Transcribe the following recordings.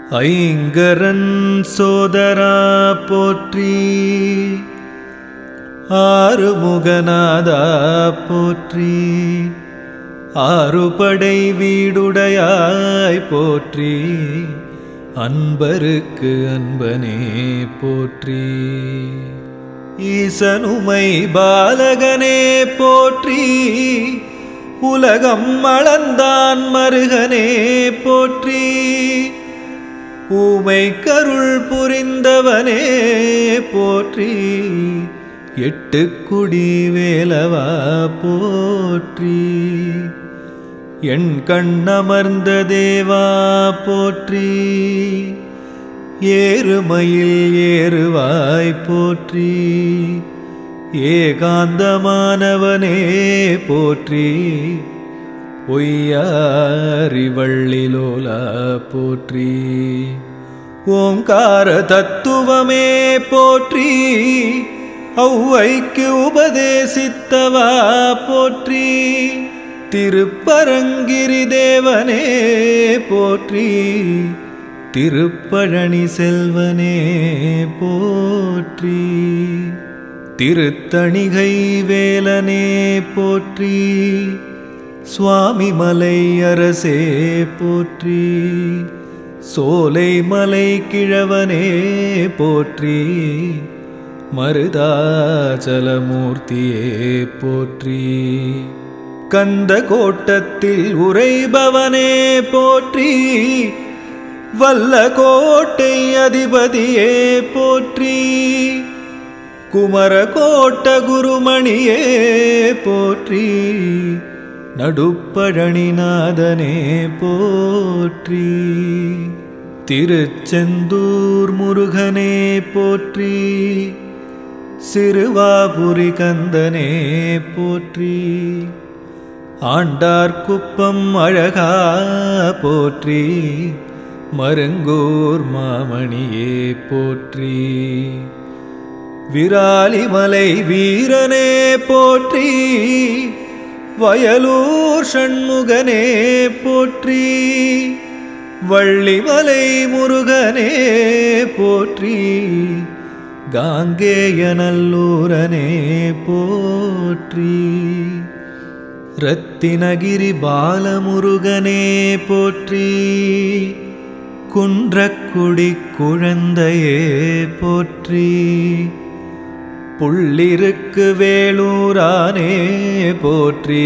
ஐங்கரன் சோதரா போற்றி ஆறுமுகநாதா போற்றி ஆறுபடை வீடுடையாய் போற்றி அன்பருக்கு அன்பனே போற்றி ஈசனுமை பாலகனே போற்றி உலகம் அளந்தான் மருகனே போற்றி ஊமை கருள் புரிந்தவனே போற்றி எட்டு குடி வேலவா போற்றி என் கண்ணமர்ந்த தேவா போற்றி ஏறுமயில் ஏறுவாய் போற்றி ஏகாந்தமானவனே போற்றி ஒய்யாரிவள்ளிலோலா போற்றி ஓங்கார தத்துவமே போற்றி ஔவைக்கு உபதேசித்தவா போற்றி திருப்பரங்கிரி தேவனே போற்றி திருப்பழனி செல்வனே போற்றி திருத்தணிகை வேலனே போற்றி சுவாமி மலை அரசே போற்றி சோலை மலை கிழவனே போற்றி மருதாச்சலமூர்த்தியே போற்றி கந்த கோட்டத்தில் உறைபவனே போற்றி வல்ல கோட்டை அதிபதியே போற்றி குமர கோட்ட குருமணியே போற்றி நடுப்பழனிநாதனே போற்றி திருச்செந்தூர் முருகனே போற்றி சிறுவாபுரி கந்தனே போற்றி ஆண்டார்குப்பம் அழகா போற்றி மருங்கூர் மாமணியே போற்றி விராலிமலை வீரனே போற்றி வயலூர் சண்முகனே போற்றி வள்ளிமலை முருகனே போற்றி காங்கேயநல்லூரனே போற்றி ரத்தினகிரி பாலமுருகனே போற்றி குன்றக்குடி குழந்தையே போற்றி புள்ளிருக்கு வேளூரானே போற்றி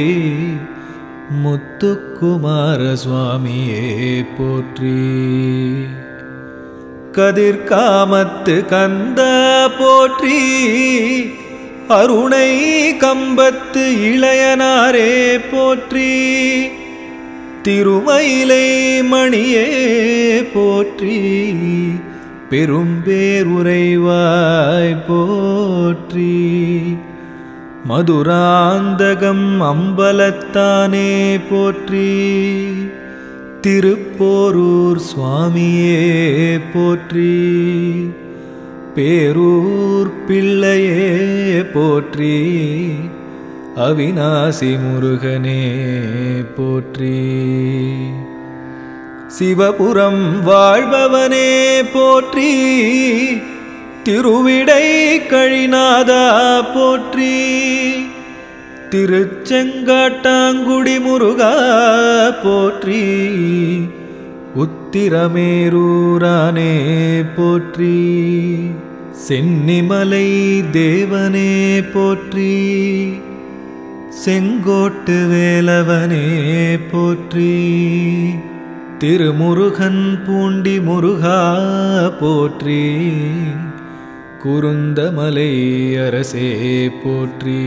முத்துக்குமார சுவாமியே போற்றி கதிர்காமத்து கந்த போற்றி அருணை கம்பத்து இளையனாரே போற்றி திருமயிலை மணியே போற்றி பெரும்பேருரைவாய் போற்றி மதுராந்தகம் அம்பலத்தானே போற்றி திருப்போரூர் சுவாமியே போற்றி பேரூர் பிள்ளையே போற்றி அவிநாசி முருகனே போற்றி சிவபுரம் வாழ்பவனே போற்றி திருவிடை கழிநாதா போற்றி திருச்செங்காட்டாங்குடி முருகா போற்றி உத்திரமேரூரானே போற்றி சென்னிமலை தேவனே போற்றி செங்கோட்டு வேலவனே போற்றி திருமுருகன் பூண்டி முருகா போற்றி குருந்தமலை அரசே போற்றி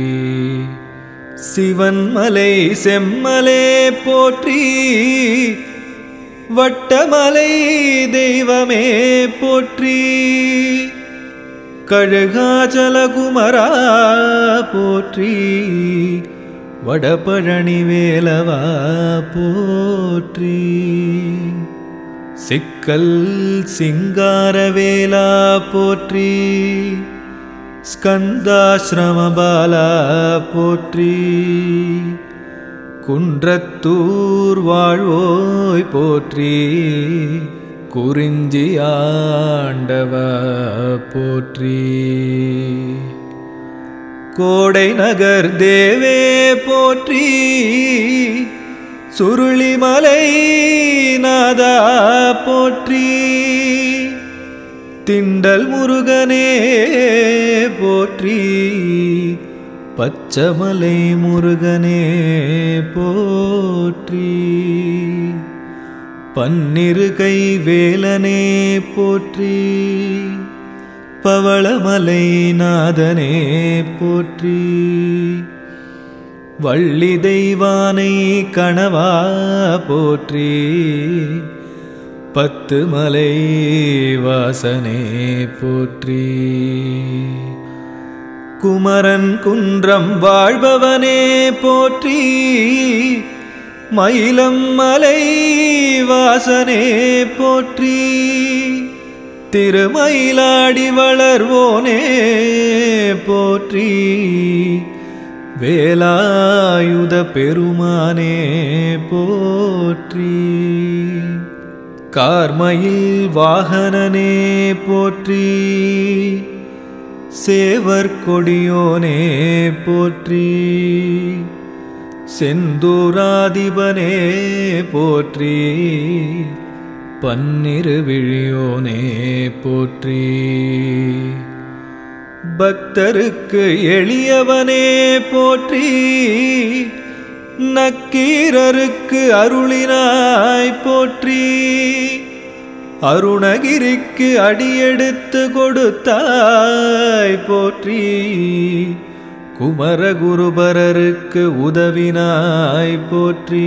சிவன்மலை செம்மலே போற்றி வட்டமலை தெய்வமே போற்றி கழுகாச்சலகுமரா போற்றி வடபழனி வேலவா போற்றி சிக்கல் சிங்காரவேலா போற்றி ஸ்கந்தாசிரமபாலா போற்றி குன்றத்தூர் வாழ்வோய் போற்றி குறிஞ்சி ஆண்டவ போற்றி கோடை நகர் தேவே போற்றி சுருளிமலை நாதா போற்றி திண்டல் முருகனே போற்றி பச்சமலை முருகனே போற்றி பன்னிரு கை வேலனே போற்றி பவளமலை நாதனே போற்றி வள்ளி தெய்வானை கணவா போற்றி பத்து மலை வாசனே போற்றி குமரன் குன்றம் வாழ்பவனே போற்றி மயிலம் மலை வாசனே போற்றி திருமயிலாடி வளர்வோனே போற்றி வேலாயுத பெருமானே போற்றி கார்மயில் வாகனனே போற்றி சேவர் கொடியோனே போற்றி செந்தூராதிபனே போற்றி பன்னிரு விழியோனே போற்றி பக்தருக்கு எளியவனே போற்றி நக்கீரருக்கு அருளினாய் போற்றி அருணகிரிக்கு அடியெடுத்து கொடுத்தாய் போற்றி குமரகுருபரருக்கு உதவினாய் போற்றி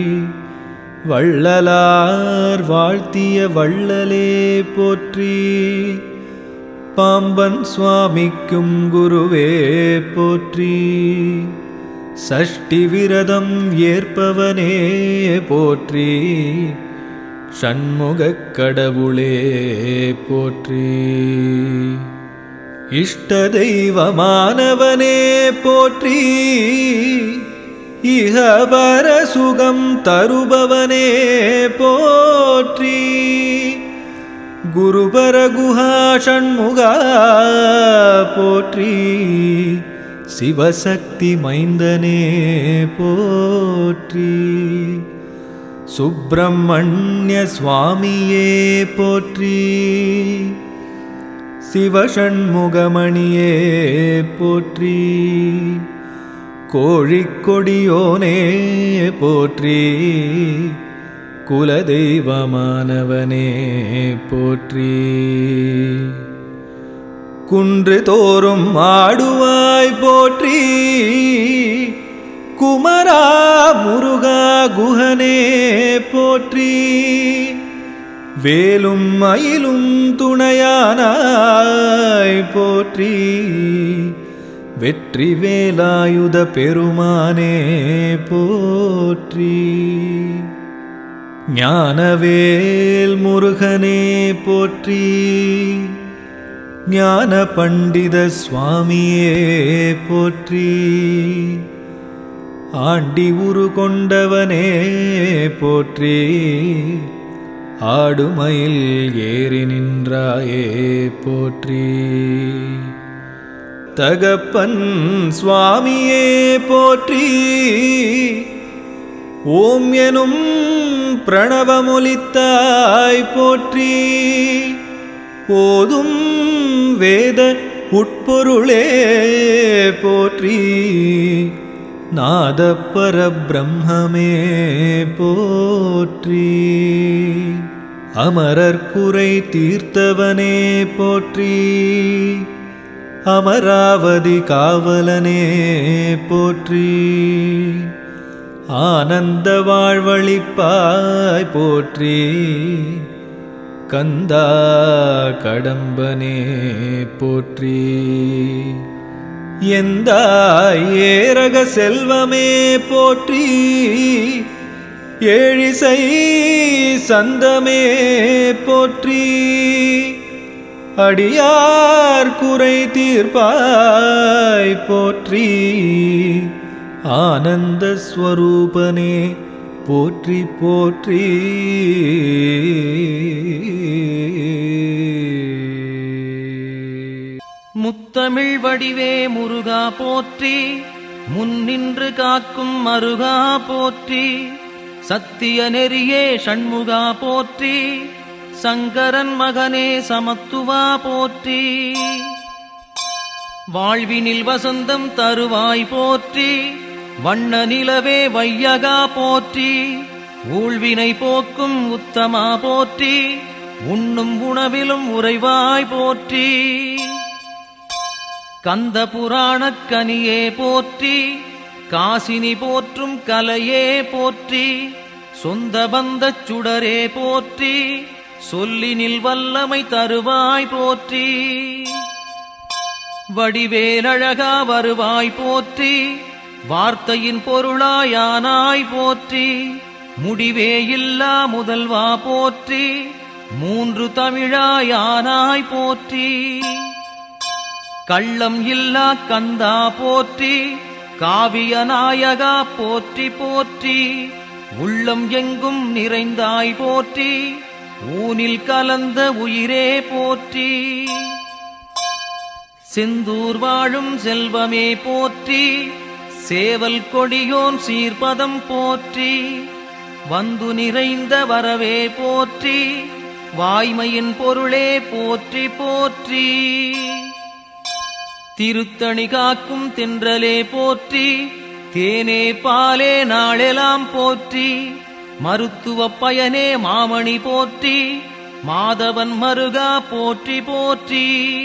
வள்ளலார் வாழ்த்திய வள்ளலே போற்றி பாம்பன் சுவாமிக்கும் குருவே போற்றி சஷ்டி விரதம் ஏற்பவனே போற்றி ஷண்முகக் கடவுளே போற்றி இஷ்ட தெய்வமானவனே போற்றி இகபர சுகம் தருபவனே போற்றி குருபர குஹா ஷண்முகா போற்றி சிவசக்தி மைந்தனே போற்றி சுப்பிரமணிய சுவாமியே போற்றி சிவஷண்முகமணியே போற்றி கோழிக்கொடியோனே போற்றி குலதெய்வமானவனே போற்றி குன்று தோறும் ஆடுவாய் போற்றி குமரா முருகா குஹனே போற்றி வேலும் மயிலும் துணையானாய் போற்றி வெற்றி வேலாயுத பெருமானே போற்றி ஞானவேல் முருகனே போற்றி ஞான பண்டித சுவாமியே போற்றி ஆண்டி உரு கொண்டவனே போற்றி ஆடுமயில் ஏறி நின்றாயே போற்றி தகப்பன் சுவாமியே போற்றி ஓம் எனும் பிரணவமொலித்தாய் போற்றி ஓதும் வேத உட்பொருளே போற்றி நாதப்பர பிரம்மமே போற்றி அமரர் குறை தீர்த்தவனே போற்றி அமராவதி காவலனே போற்றி ஆனந்த வாழ்வழிப்பாய் போற்றி கந்தா கடம்பனே போற்றி எந்தாய் ஏரக செல்வமே போற்றி ஏழிசை சந்தமே போற்றி அடியார் குறை தீர்ப்பாய் போற்றி ஆனந்த ஸ்வரூபனே போற்றி போற்றி முத்தமிழ் வடிவே முருகா போற்றி முன்னின்று காக்கும் மருகா போற்றி சத்திய நெறியே ஷண்முகா போற்றி சங்கரன் மகனே சமத்துவா போற்றி வாழ்வினில் வசந்தம் தருவாய் போற்றி வண்ண நிலவே வையகா போற்றி ஊழ்வினை போக்கும் உத்தமா போற்றி உண்ணும் உணவிலும் உறைவாய் போற்றி கந்த புராணக் கனியே போற்றி காசினி போற்றும் கலையே போற்றி சொந்த பந்தச் சுடரே போற்றி சொல்லினில் வல்லமை தருவாய் போற்றி வடிவேலழகா வருவாய் போற்றி வார்த்தையின் பொருளாயானாய் போற்றி முடிவே இல்லா முதல்வா போற்றி மூன்று தமிழாயானாய் போற்றி கள்ளம் இல்லா கந்தா போற்றி காவிய நாயகா போற்றி போற்றி உள்ளம் எங்கும் நிறைந்தாய் போற்றி ஊனில் கலந்த உயிரே போற்றி செந்தூர் வாழும் செல்வமே போற்றி சேவல் கொடியோன் சீர்பதம் போற்றி வந்து நிறைந்த வரவே போற்றி வாய்மையின் பொருளே போற்றி போற்றி திருத்தணி காக்கும் தென்றலே போற்றி தேனே பாலே நாளெல்லாம் போற்றி மருத்துவ பயனே மாமணி போற்றி மாதவன் மருகா போற்றி போற்றி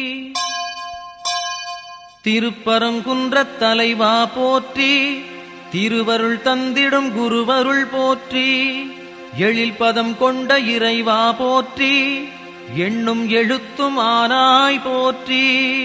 திருப்பரங்குன்றத் தலைவா போற்றி திருவருள் தந்திடும் குருவருள் போற்றி எழில் பதம் கொண்ட இறைவா போற்றி எண்ணும் எழுத்தும் ஆனாய் போற்றி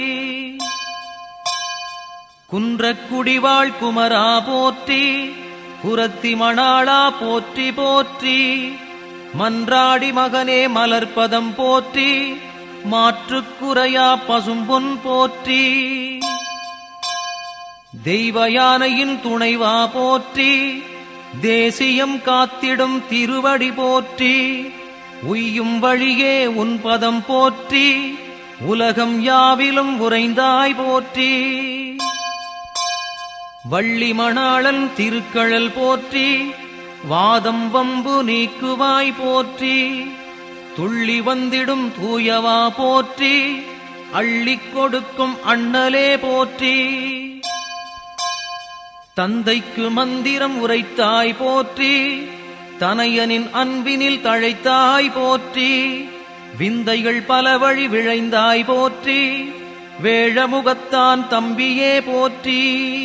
குன்றக்குடிவாழ் குமரா போற்றி குரத்தி மணாளா போற்றி போற்றி மன்றாடி மகனே மலர்ப்பதம் போற்றி மாற்றுக்குறையா பசும்பொன் போற்றி தெய்வ யானையின் துணைவா போற்றி தேசியம் காத்திடும் திருவடி போற்றி உய்யும் வழியே உன் பதம் போற்றி உலகம் யாவிலும் உறைந்தாய் போற்றி வள்ளி மணாளன் திருக்கழல் போற்றி வாதம் வம்பு நீக்குவாய் போற்றி துள்ளி வந்திடும் தூயவா போற்றி அள்ளிக் கொடுக்கும் அண்ணலே போற்றி தந்தைக்கு மந்திரம் உரைத்தாய் போற்றி தனையனின் அன்பினில் தழைத்தாய் போற்றி விந்தைகள் பல வழி விழைந்தாய் போற்றி வேழமுகத்தான் தம்பியே போற்றி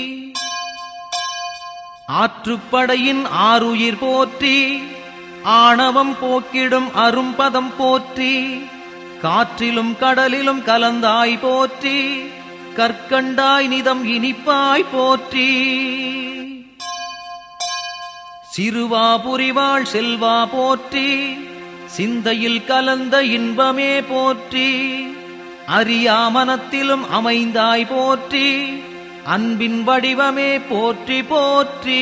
ஆற்றுப்படையின் ஆருயிர் போற்றி ஆணவம் போக்கிடும் அரும்பதம் போற்றி காற்றிலும் கடலிலும் கலந்தாய் போற்றி கற்கண்டாய் நிதம் இனிப்பாய் போற்றி சிறுவா புரிவாள் செல்வா போற்றி சிந்தையில் கலந்த இன்பமே போற்றி அறியாமனத்திலும் அமைந்தாய் போற்றி அன்பின் வடிவமே போற்றி போற்றி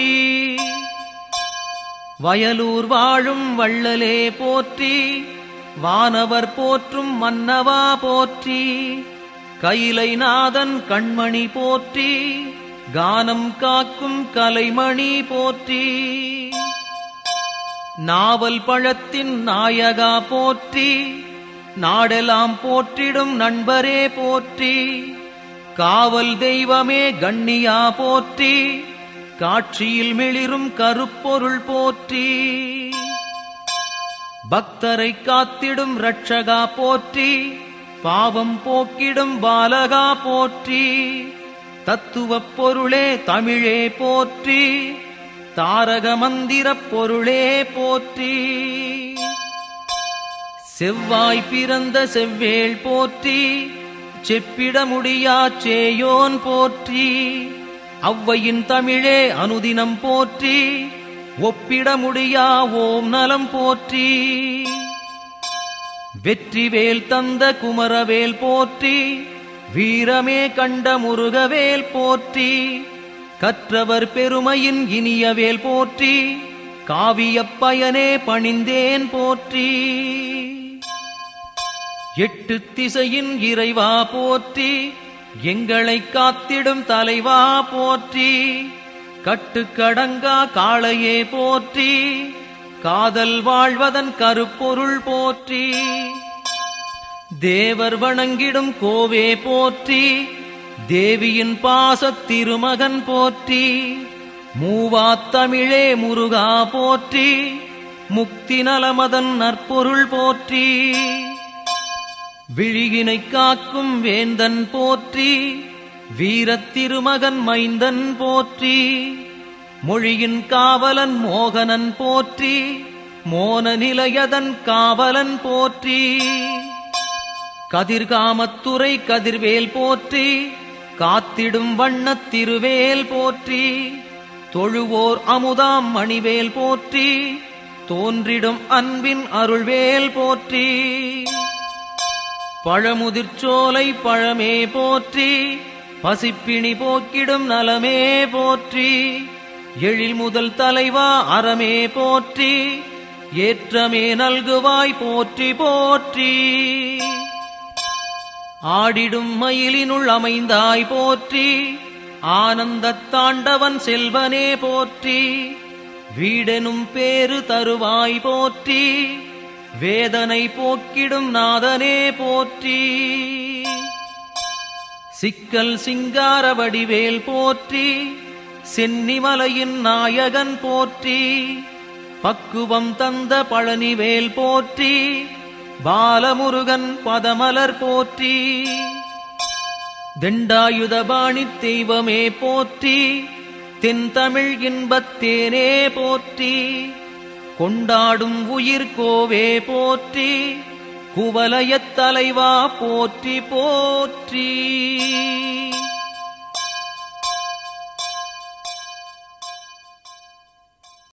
வயலூர் வாழும் வள்ளலே போற்றி வானவர் போற்றும் மன்னவா போற்றி கைலை நாதன் கண்மணி போற்றி கானம் காக்கும் கலைமணி போற்றி நாவல் பழத்தின் நாயகா போற்றி நாடெல்லாம் போற்றிடும் நண்பரே போற்றி காவல் தெய்வமே கண்ணியா போற்றி காட்சியில் மிளிரும் கருப்பொருள் போற்றி பக்தரை காத்திடும் ரட்சகா போற்றி பாவம் போக்கிடும் பாலகா போற்றி தத்துவப் பொருளே தமிழே போற்றி தாரக மந்திரப் பொருளே போற்றி செவ்வாய் பிறந்த செவ்வேள் போற்றி செப்பிட முடியா சேயோன் போற்றி அவ்வையின் தமிழே அனுதினம் போற்றி ஒப்பிட முடியா ஓம் நலம் போற்றி வெற்றிவேல் தந்த குமரவேல் போற்றி வீரமே கண்ட முருகவேல் போற்றி கற்றவர் பெருமையின் இனியவேல் போற்றி காவியப் பயனே பணிந்தேன் போற்றி எட்டு திசையின் இறைவா போற்றி எங்களை காத்திடும் தலைவா போற்றி கட்டுக்கடங்கா காளையே போற்றி காதல் வாழ்வதன் கருப்பொருள் போற்றி தேவர் வணங்கிடும் கோவே போற்றி தேவியின் பாசத் திருமகன் போற்றி மூவாத்தமிழே முருகா போற்றி முக்தி நலமதன் நற்பொருள் போற்றி விழியினை காக்கும் வேந்தன் போற்றி வீரத் திருமகன் மைந்தன் போற்றி மொழியின் காவலன் மோகனன் போற்றி மோன நிலையதன் காவலன் போற்றி கதிர்காமத்துறை கதிர்வேல் போற்றி காத்திடும் வண்ணத் திருவேல் போற்றி தொழுவோர் அமுதாம் மணிவேல் போற்றி தோன்றிடும் அன்பின் அருள்வேல் போற்றி பழமுதிர்ச்சோலை பழமே போற்றி பசிப்பிணி போக்கிடும் நலமே போற்றி எழில் முதல் தலைவா அறமே போற்றி ஏற்றமே நல்குவாய் போற்றி போற்றி ஆடிடும் மயிலினுள் அமைந்தாய் போற்றி ஆனந்தத் தாண்டவன் செல்வனே போற்றி வீடெனும் பேரு தருவாய் போற்றி வேதனை போக்கிடும் நாதனே போற்றி சிக்கல் சிங்கார வடிவேல் போற்றி சென்னிமலையின் நாயகன் போற்றி பக்குவம் தந்த பழனிவேல் போற்றி பாலமுருகன் பதமலர் போற்றி தண்டாயுதபாணி தெய்வமே போற்றி தென்தமிழ் இன்பத்தேனே போற்றி கொண்டாடும் உயிர் கோவே போற்றி குவலயத் தலைவா போற்றி போற்றி